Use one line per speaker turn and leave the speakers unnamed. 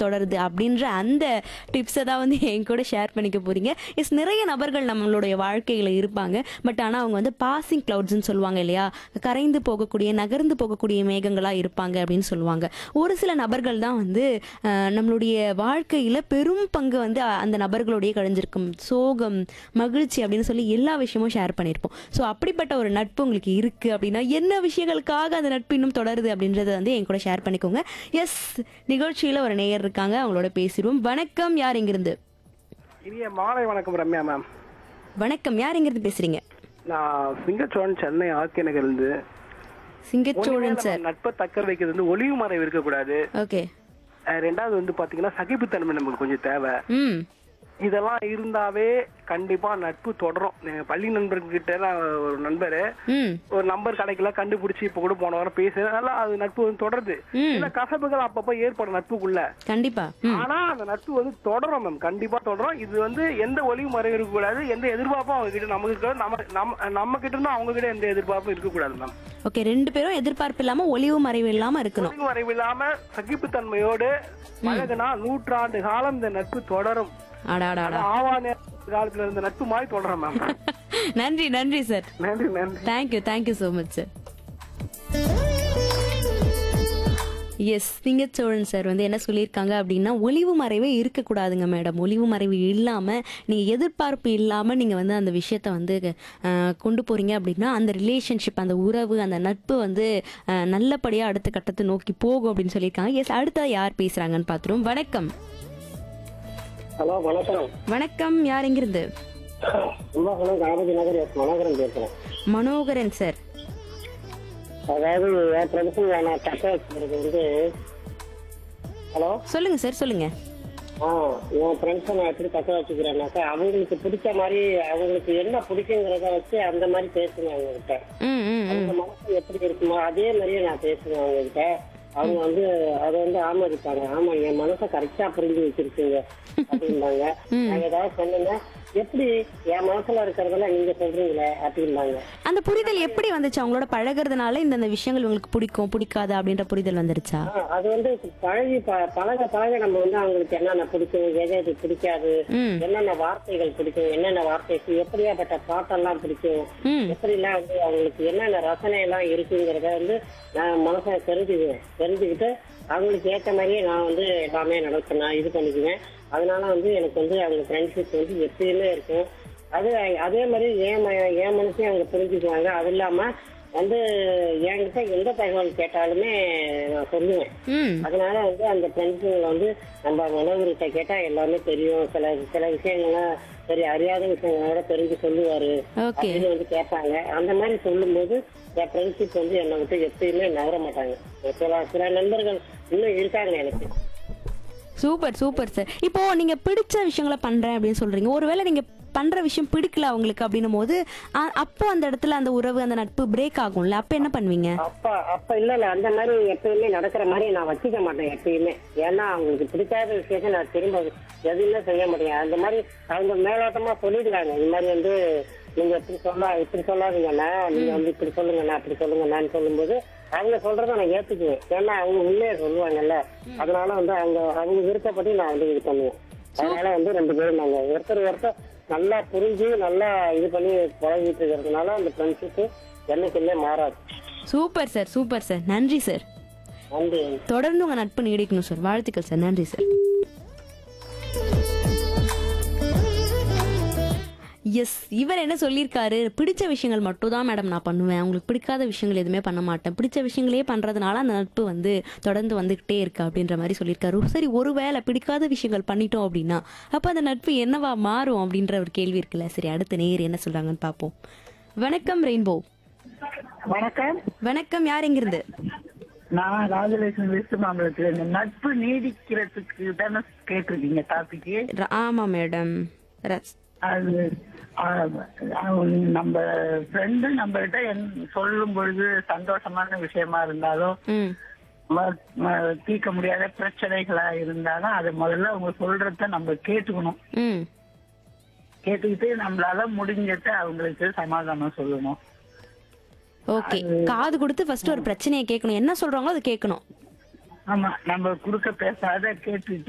தொடருது அப்படின்ற அந்த டிப்ஸை தான் வந்து என் கூட ஷேர் பண்ணிக்க போறீங்க எஸ் நிறைய நபர்கள் நம்மளுடைய வாழ்க்கையில் இருப்பாங்க பட் ஆனால் அவங்க வந்து பாசிங் கிளவுட்ஸ்னு சொல்லுவாங்க இல்லையா கரைந்து போகக்கூடிய நகர்ந்து போகக்கூடிய மேகங்களாக இருப்பாங்க அப்படின்னு சொல்லுவாங்க ஒரு சில நபர்கள் தான் வந்து அஹ், நம்மளுடைய வாழ்க்கையில் பெரும் பங்கு வந்து அ- அந்த நபர்களுடைய கழிஞ்சிருக்கும் சோகம் மகிழ்ச்சி அப்படின்னு சொல்லி எல்லா விஷயமும் ஷேர் பண்ணியிருப்போம் ஸோ அப்படிப்பட்ட ஒரு நட்பு உங்களுக்கு இருக்கு அப்படின்னா என்ன விஷயங்களுக்காக அந்த நட்பு இன்னும் தொடருது அப்படின்றத வந்து என் கூட ஷேர் பண்ணிக்கோங்க எஸ் நிகழ்ச்சியில் ஒரு நேயர் இருக்காங்க அவங்களோட பேசிடுவோம் வணக்கம் யார் இங்கிருந்து
இனிய மாலை வணக்கம் ரம்யா மேம்
வணக்கம் யார் இங்கிருந்து பேசுறீங்க
நான் சிங்கச்சோழன் சென்னை ஆர்கே நகர்லேருந்து
சிங்கச்சோழன் சார்
நட்பை தக்க வைக்கிறது வந்து ஒளிவு மறைவு இருக்கக்கூடாது
ஓகே
அஹ் ரெண்டாவது வந்து பாத்தீங்கன்னா சகிப்புத்தன்மை நமக்கு கொஞ்சம் தேவை
ம்
இதெல்லாம் இருந்தாவே கண்டிப்பா நட்பு தொடரும் எங்க பள்ளி நண்பர்கிட்ட நான் ஒரு நண்பர்
ம்
ஒரு நம்பர் கிடைக்கல கண்டுபிடிச்சு இப்ப கூட போன வாரம் பேசுறேன் நல்லா அது நட்பு வந்து தொடருது
ம்.
சில கசப்புகள் அப்பப்ப ஏற்படும் நட்புக்குள்ள
கண்டிப்பா ம்
ஆனா அந்த நட்பு வந்து தொடரும் மேம் கண்டிப்பா தொடரும் இது வந்து எந்த ஒளிவு மறைவு இருக்கக்கூடாது எந்த எதிர்பார்ப்பும் அவங்க கிட்ட நமக்கு இருக்காது நம்ம நம்ம நம்ம கிட்ட இருந்து அவங்க கிட்ட எந்த எதிர்பார்ப்பும் இருக்கக்கூடாது மேம்
ஓகே ரெண்டு பேரும் எதிர்பார்ப்பு இல்லாம ஒளிவு மறைவு இல்லாம இருக்கணும்
ஒளிவு மறைவு இல்லாம சகிப்புத்தன்மையோடு பழகுனா நூற்றாண்டு காலம் இந்த நட்பு தொடரும்
அடாடாடா
ஆவான காலத்துல இருந்த நட்பு மாதிரி தொடரும் மேம்
நன்றி நன்றி சார்
நன்றி நன்றி
thank you thank you so much sir S Singacholan sir வந்து என்ன சொல்லியிருக்காங்க அப்படின்னா ஒளிவு மறைவே இருக்கக்கூடாதுங்க மேடம் ஒளிவு மறைவு இல்லாமல் நீங்கள் எதிர்பார்ப்பு இல்லாமல் நீங்கள் வந்து அந்த விஷயத்த வந்து அஹ், கொண்டு போகிறீங்க அப்படின்னா அந்த ரிலேஷன்ஷிப் அந்த உறவு அந்த நட்பு வந்து அஹ், நல்லபடியாக அடுத்த கட்டத்தை நோக்கி போகும் அப்படின்னு சொல்லியிருக்காங்க எஸ் அடுத்த யார் பேசுகிறாங்கன்னு பார்த்துருவோம் வணக்கம்
ஹலோ வணக்கம்
வணக்கம் யார் எங்கிருந்து
கும்பகோணம் கணபதி நகர் எஸ் மனோகரன் பேசுறேன்
மனோகரன் சார்
அதாவது என் ஃப்ரெண்ட்ஸுங்க நான் தக்க வச்சுக்கிறது வந்து ஹலோ
சொல்லுங்க சார் சொல்லுங்க
ஆ என் ஃப்ரெண்ட்ஸை நான் எப்படி தக்க வச்சுக்கிறேன்னாக்கா அவங்களுக்கு பிடிச்ச மாதிரி அவங்களுக்கு என்ன பிடிக்குங்கிறத வச்சு அந்த மாதிரி பேசுவேன் அவங்ககிட்ட
ம் ம் ம்
அவங்க மனசு எப்படி இருக்குமோ அதே மாதிரியே நான் பேசுவேன் அவங்க கிட்ட அவங்க வந்து அதை வந்து ஆமதிப்பாங்க ஆமா என் மனசை கரெக்டா புரிஞ்சு வச்சிருக்கீங்க அப்படிம்பாங்க நான் ஏதாவது சொன்னேன்னா எப்படி என் மனசுல இருக்கிறதெல்லாம் நீங்க சொல்றீங்களே அப்படிம்பாங்க
அந்த புரிதல் எப்படி வந்துச்சு அவங்களோட பழகுறதுனால இந்த இந்த விஷயங்கள் உங்களுக்கு பிடிக்கும் பிடிக்காது அப்படின்ற புரிதல் வந்துருச்சா
ஆ, அது வந்து பழகி ப- பழக பழக நம்ம வந்து அவங்களுக்கு என்னென்ன பிடிக்கும் எது எது பிடிக்காது
ம்
என்னென்ன வார்த்தைகள் பிடிக்கும் என்னென்ன வார்த்தைக்கு எப்படியாப்பட்ட பாட்டெல்லாம் பிடிக்கும்
ம்
எப்படிலாம் வந்து அவங்களுக்கு என்னென்ன ரசனை எல்லாம் இருக்குங்கிறத வந்து நான் மனசை தெரிஞ்சுக்குவேன் தெரிஞ்சுக்கிட்டு அவங்களுக்கு ஏற்ற மாதிரியே நான் வந்து எல்லாமே நடக்க நான் இது பண்ணிக்குவேன் அதனால வந்து எனக்கு வந்து அவங்க ஃப்ரெண்ட்ஷிப் வந்து எப்பயுமே இருக்கும் அது அதே மாதிரி என் ம- என் மனசையும் அவங்க புரிஞ்சுக்குவாங்க அது இல்லாம வந்து என்கிட்ட எந்த தகவல் கேட்டாலுமே நான் சொல்லுவேன்
ம்
அதனால வந்து அந்த ஃப்ரெண்ட்ஸுங்களை வந்து நம்ம மனோகர்கிட்ட கேட்டா எல்லாமே தெரியும் சில சில விஷயங்கள்லாம் சரி அறியாத விஷயங்களோட தெரிஞ்சு சொல்லுவாரு
ஓகே
அப்படின்னு வந்து கேட்பாங்க அந்த மாதிரி சொல்லும்போது என் ஃப்ரெண்ட்ஷிப் வந்து என்னை விட்டு எப்பயுமே நகர மாட்டாங்க சில சில நண்பர்கள் இன்னும் இருக்காங்க எனக்கு
சூப்பர் சூப்பர் சார் இப்போ நீங்க பிடிச்ச விஷயங்களை பண்றேன் அப்படின்னு சொல்றீங்க ஒருவேளை நீங்க பண்ற விஷயம் பிடிக்கல அவங்களுக்கு அப்படின்னும் போது அ- அப்போ அந்த இடத்துல அந்த உறவு அந்த நட்பு பிரேக் ஆகும்ல அப்ப என்ன பண்ணுவீங்க
அப்ப அப்ப இல்ல இல்ல அந்த மாதிரி எப்பயுமே நடக்கிற மாதிரி நான் வச்சுக்க மாட்டேன் எப்பயுமே ஏன்னா அவங்களுக்கு பிடிக்காத விஷயத்த நான் திரும்ப எதுவுமே செய்ய முடியும் அந்த மாதிரி அவங்க மேலோட்டமா சொல்லிடுறாங்க இந்த மாதிரி வந்து நீங்க இப்படி சொல்ல இப்படி சொல்லாதீங்கண்ணா நீங்க வந்து இப்படி சொல்லுங்கண்ணா அப்படி சொல்லுங்கண்ணான்னு சொல்லும்போது அவங்க சொல்றத நான் ஏத்துக்குவேன் ஏன்னா அவங்க உண்மையை சொல்லுவாங்கல்ல அதனால வந்து அவங்க அவங்க விருப்பப்படி நான் வந்து இது பண்ணுவேன் அதனால வந்து ரெண்டு பேரும் நாங்க ஒருத்தர் ஒருத்தர் நல்லா புரிஞ்சு நல்லா இது பண்ணி பழகிட்டு இருக்கிறதுனால அந்த ஃப்ரெண்ட்ஷிப் என்னைக்குமே மாறாது
சூப்பர் சார் சூப்பர் சார் நன்றி சார்
நன்றி
தொடர்ந்து உங்க நட்பு நீடிக்கணும் சார் வாழ்த்துக்கள் சார் நன்றி சார் எஸ் இவர் என்ன சொல்லியிருக்காரு பிடிச்ச விஷயங்கள் மட்டும் தான் மேடம் நான் பண்ணுவேன் உங்களுக்கு பிடிக்காத விஷயங்கள் எதுவுமே பண்ண மாட்டேன் பிடிச்ச விஷயங்களே பண்றதுனால அந்த நட்பு வந்து தொடர்ந்து வந்துகிட்டே இருக்கு அப்படின்ற மாதிரி சொல்லியிருக்காரு சரி ஒருவேளை பிடிக்காத விஷயங்கள் பண்ணிட்டோம் அப்படின்னா அப்ப அந்த நட்பு என்னவா மாறும் அப்படின்ற ஒரு கேள்வி இருக்குல்ல சரி அடுத்த நேர் என்ன சொல்றாங்கன்னு பார்ப்போம் வணக்கம் ரெயின்போ
வணக்கம்
வணக்கம் யார் எங்கிருந்து
நான் ராஜலட்சுமி வெஸ்ட் மாம்பலத்துல இருந்து நட்பு நீடிக்கிறதுக்கு தானே கேட்டிருக்கீங்க டாபிக்
ர- ஆமா மேடம் ரஸ்
அது ஆஹ், அவங்க நம்ம ஃப்ரெண்டு நம்ம கிட்ட சொல்லும் பொழுது சந்தோஷமான விஷயமா இருந்தாலும்
ம்
ம- ம- தீர்க்க முடியாத பிரச்சனைகளா இருந்தாலும் அது முதல்ல அவங்க சொல்றத நம்ம கேட்டுக்கணும்
ம்
கேட்டுக்கிட்டு நம்மளால முடிஞ்சத அவங்களுக்கு சமாதானம் சொல்லணும்
ஓகே காது கொடுத்து ஃபர்ஸ்ட் ஒரு பிரச்சனையை கேட்கணும் என்ன சொல்றாங்களோ அதை கேட்கணும்
ஆமா நம்ம குறுக்க பேசாத கேட்டுட்டு